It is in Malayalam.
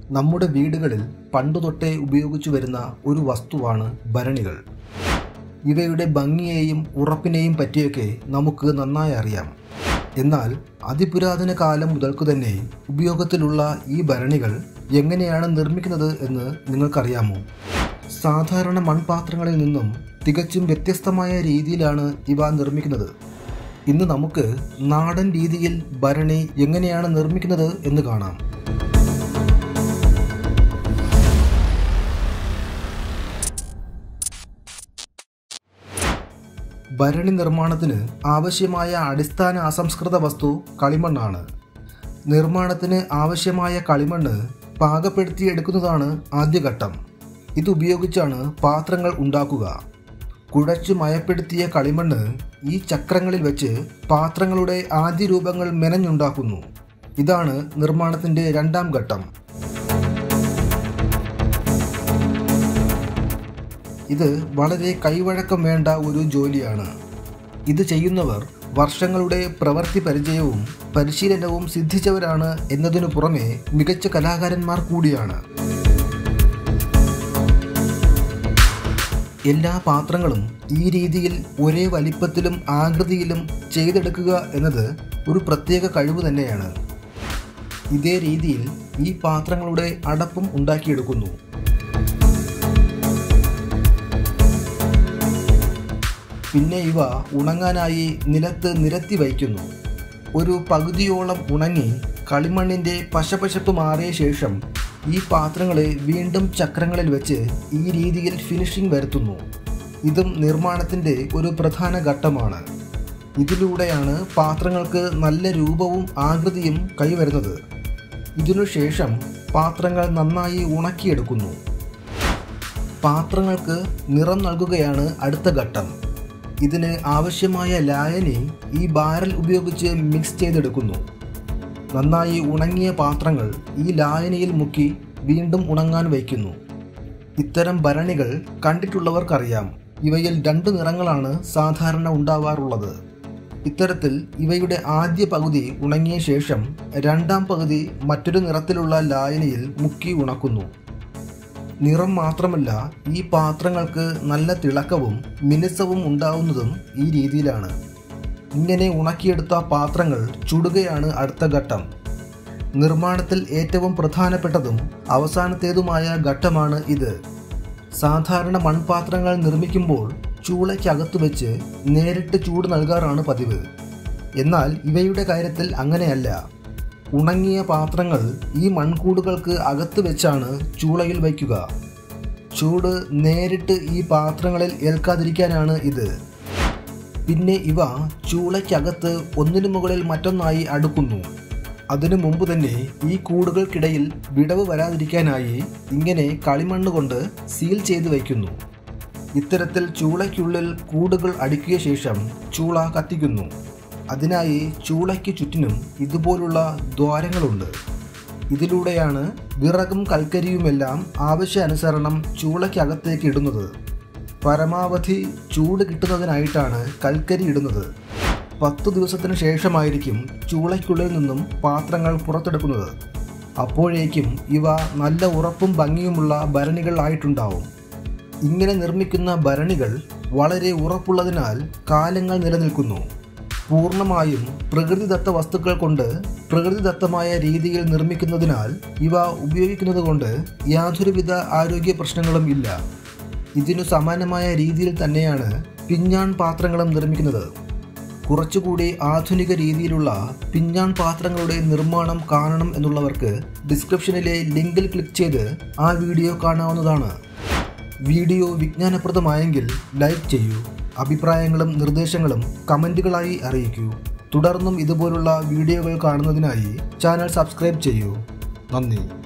നമ്മുടെ വീടുകളിൽ പണ്ടുതൊട്ടേ ഉപയോഗിച്ചു വരുന്ന ഒരു വസ്തുവാണ് ഭരണികൾ ഇവയുടെ ഭംഗിയെയും ഉറപ്പിനെയും പറ്റിയൊക്കെ നമുക്ക് നന്നായി അറിയാം എന്നാൽ അതിപുരാതന കാലം മുതൽക്കു തന്നെ ഉപയോഗത്തിലുള്ള ഈ ഭരണികൾ എങ്ങനെയാണ് നിർമ്മിക്കുന്നത് എന്ന് നിങ്ങൾക്കറിയാമോ സാധാരണ മൺപാത്രങ്ങളിൽ നിന്നും തികച്ചും വ്യത്യസ്തമായ രീതിയിലാണ് ഇവ നിർമ്മിക്കുന്നത് ഇന്ന് നമുക്ക് നാടൻ രീതിയിൽ ഭരണി എങ്ങനെയാണ് നിർമ്മിക്കുന്നത് എന്ന് കാണാം ഭരണി നിർമ്മാണത്തിന് ആവശ്യമായ അടിസ്ഥാന അസംസ്കൃത വസ്തു കളിമണ്ണാണ് നിർമ്മാണത്തിന് ആവശ്യമായ കളിമണ്ണ് പാകപ്പെടുത്തിയെടുക്കുന്നതാണ് ആദ്യഘട്ടം ഇതുപയോഗിച്ചാണ് പാത്രങ്ങൾ ഉണ്ടാക്കുക കുഴച്ചു മയപ്പെടുത്തിയ കളിമണ്ണ് ഈ ചക്രങ്ങളിൽ വെച്ച് പാത്രങ്ങളുടെ ആദ്യ രൂപങ്ങൾ മെനഞ്ഞുണ്ടാക്കുന്നു ഇതാണ് നിർമ്മാണത്തിൻ്റെ രണ്ടാം ഘട്ടം ഇത് വളരെ കൈവഴക്കം വേണ്ട ഒരു ജോലിയാണ് ഇത് ചെയ്യുന്നവർ വർഷങ്ങളുടെ പ്രവൃത്തി പരിചയവും പരിശീലനവും സിദ്ധിച്ചവരാണ് എന്നതിനു പുറമെ മികച്ച കലാകാരന്മാർ കൂടിയാണ് എല്ലാ പാത്രങ്ങളും ഈ രീതിയിൽ ഒരേ വലിപ്പത്തിലും ആകൃതിയിലും ചെയ്തെടുക്കുക എന്നത് ഒരു പ്രത്യേക കഴിവ് തന്നെയാണ് ഇതേ രീതിയിൽ ഈ പാത്രങ്ങളുടെ അടപ്പും ഉണ്ടാക്കിയെടുക്കുന്നു പിന്നെ ഇവ ഉണങ്ങാനായി നിലത്ത് നിരത്തി വയ്ക്കുന്നു ഒരു പകുതിയോളം ഉണങ്ങി കളിമണ്ണിൻ്റെ പശപശപ്പ് മാറിയ ശേഷം ഈ പാത്രങ്ങളെ വീണ്ടും ചക്രങ്ങളിൽ വെച്ച് ഈ രീതിയിൽ ഫിനിഷിംഗ് വരുത്തുന്നു ഇതും നിർമ്മാണത്തിൻ്റെ ഒരു പ്രധാന ഘട്ടമാണ് ഇതിലൂടെയാണ് പാത്രങ്ങൾക്ക് നല്ല രൂപവും ആകൃതിയും കൈവരുന്നത് ഇതിനുശേഷം പാത്രങ്ങൾ നന്നായി ഉണക്കിയെടുക്കുന്നു പാത്രങ്ങൾക്ക് നിറം നൽകുകയാണ് അടുത്ത ഘട്ടം ഇതിന് ആവശ്യമായ ലായനി ഈ ബാരൽ ഉപയോഗിച്ച് മിക്സ് ചെയ്തെടുക്കുന്നു നന്നായി ഉണങ്ങിയ പാത്രങ്ങൾ ഈ ലായനിയിൽ മുക്കി വീണ്ടും ഉണങ്ങാൻ വയ്ക്കുന്നു ഇത്തരം ഭരണികൾ കണ്ടിട്ടുള്ളവർക്കറിയാം ഇവയിൽ രണ്ട് നിറങ്ങളാണ് സാധാരണ ഉണ്ടാവാറുള്ളത് ഇത്തരത്തിൽ ഇവയുടെ ആദ്യ പകുതി ഉണങ്ങിയ ശേഷം രണ്ടാം പകുതി മറ്റൊരു നിറത്തിലുള്ള ലായനിയിൽ മുക്കി ഉണക്കുന്നു നിറം മാത്രമല്ല ഈ പാത്രങ്ങൾക്ക് നല്ല തിളക്കവും മിനുസവും ഉണ്ടാവുന്നതും ഈ രീതിയിലാണ് ഇങ്ങനെ ഉണക്കിയെടുത്ത പാത്രങ്ങൾ ചുടുകയാണ് അടുത്ത ഘട്ടം നിർമ്മാണത്തിൽ ഏറ്റവും പ്രധാനപ്പെട്ടതും അവസാനത്തേതുമായ ഘട്ടമാണ് ഇത് സാധാരണ മൺപാത്രങ്ങൾ നിർമ്മിക്കുമ്പോൾ ചൂളയ്ക്കകത്ത് വെച്ച് നേരിട്ട് ചൂട് നൽകാറാണ് പതിവ് എന്നാൽ ഇവയുടെ കാര്യത്തിൽ അങ്ങനെയല്ല ഉണങ്ങിയ പാത്രങ്ങൾ ഈ മൺകൂടുകൾക്ക് അകത്ത് വെച്ചാണ് ചൂളയിൽ വയ്ക്കുക ചൂട് നേരിട്ട് ഈ പാത്രങ്ങളിൽ ഏൽക്കാതിരിക്കാനാണ് ഇത് പിന്നെ ഇവ ചൂളയ്ക്കകത്ത് ഒന്നിനു മുകളിൽ മറ്റൊന്നായി അടുക്കുന്നു അതിനു മുമ്പ് തന്നെ ഈ കൂടുകൾക്കിടയിൽ വിടവ് വരാതിരിക്കാനായി ഇങ്ങനെ കളിമണ്ണ് കൊണ്ട് സീൽ ചെയ്ത് വയ്ക്കുന്നു ഇത്തരത്തിൽ ചൂളയ്ക്കുള്ളിൽ കൂടുകൾ അടുക്കിയ ശേഷം ചൂള കത്തിക്കുന്നു അതിനായി ചൂളയ്ക്ക് ചുറ്റിനും ഇതുപോലുള്ള ദ്വാരങ്ങളുണ്ട് ഇതിലൂടെയാണ് വിറകും കൽക്കരിയുമെല്ലാം ആവശ്യാനുസരണം ചൂളയ്ക്കകത്തേക്ക് ഇടുന്നത് പരമാവധി ചൂട് കിട്ടുന്നതിനായിട്ടാണ് കൽക്കരി ഇടുന്നത് പത്തു ദിവസത്തിന് ശേഷമായിരിക്കും ചൂളയ്ക്കുള്ളിൽ നിന്നും പാത്രങ്ങൾ പുറത്തെടുക്കുന്നത് അപ്പോഴേക്കും ഇവ നല്ല ഉറപ്പും ഭംഗിയുമുള്ള ഭരണികൾ ആയിട്ടുണ്ടാവും ഇങ്ങനെ നിർമ്മിക്കുന്ന ഭരണികൾ വളരെ ഉറപ്പുള്ളതിനാൽ കാലങ്ങൾ നിലനിൽക്കുന്നു പൂർണ്ണമായും പ്രകൃതിദത്ത വസ്തുക്കൾ കൊണ്ട് പ്രകൃതിദത്തമായ രീതിയിൽ നിർമ്മിക്കുന്നതിനാൽ ഇവ ഉപയോഗിക്കുന്നത് കൊണ്ട് യാതൊരുവിധ ആരോഗ്യ പ്രശ്നങ്ങളും ഇല്ല ഇതിനു സമാനമായ രീതിയിൽ തന്നെയാണ് പിഞ്ഞാൺ പാത്രങ്ങളും നിർമ്മിക്കുന്നത് കുറച്ചുകൂടി ആധുനിക രീതിയിലുള്ള പിഞ്ഞാൺ പാത്രങ്ങളുടെ നിർമ്മാണം കാണണം എന്നുള്ളവർക്ക് ഡിസ്ക്രിപ്ഷനിലെ ലിങ്കിൽ ക്ലിക്ക് ചെയ്ത് ആ വീഡിയോ കാണാവുന്നതാണ് വീഡിയോ വിജ്ഞാനപ്രദമായെങ്കിൽ ലൈക്ക് ചെയ്യൂ അഭിപ്രായങ്ങളും നിർദ്ദേശങ്ങളും കമൻറ്റുകളായി അറിയിക്കൂ തുടർന്നും ഇതുപോലുള്ള വീഡിയോകൾ കാണുന്നതിനായി ചാനൽ സബ്സ്ക്രൈബ് ചെയ്യൂ നന്ദി